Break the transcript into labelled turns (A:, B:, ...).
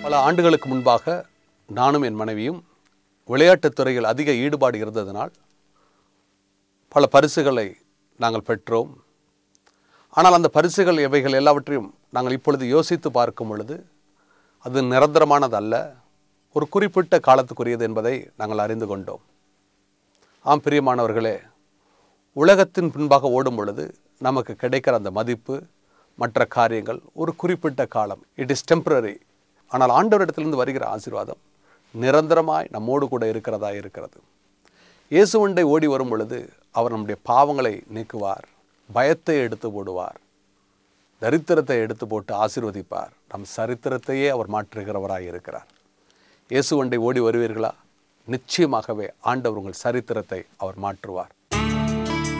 A: பல ஆண்டுகளுக்கு முன்பாக நானும் என் மனைவியும் விளையாட்டுத் துறையில் அதிக ஈடுபாடு இருந்ததனால் பல பரிசுகளை நாங்கள் பெற்றோம் ஆனால் அந்த பரிசுகள் எவைகள் எல்லாவற்றையும் நாங்கள் இப்பொழுது யோசித்து பார்க்கும் பொழுது அது நிரந்தரமானது அல்ல ஒரு குறிப்பிட்ட காலத்துக்குரியது என்பதை நாங்கள் அறிந்து கொண்டோம் ஆம் பிரியமானவர்களே உலகத்தின் பின்பாக ஓடும் பொழுது நமக்கு கிடைக்கிற அந்த மதிப்பு மற்ற காரியங்கள் ஒரு குறிப்பிட்ட காலம் இட் இஸ் டெம்பரரி ஆனால் ஆண்டவரிடத்திலிருந்து வருகிற ஆசீர்வாதம் நிரந்தரமாய் நம்மோடு கூட இருக்கிறதா இருக்கிறது இயேசுவண்டை ஓடி வரும் பொழுது அவர் நம்முடைய பாவங்களை நீக்குவார் பயத்தை எடுத்து போடுவார் தரித்திரத்தை எடுத்து போட்டு ஆசீர்வதிப்பார் நம் சரித்திரத்தையே அவர் மாற்றுகிறவராய் இருக்கிறார் இயேசுவண்டை ஓடி வருவீர்களா நிச்சயமாகவே ஆண்டவர் உங்கள் சரித்திரத்தை அவர் மாற்றுவார்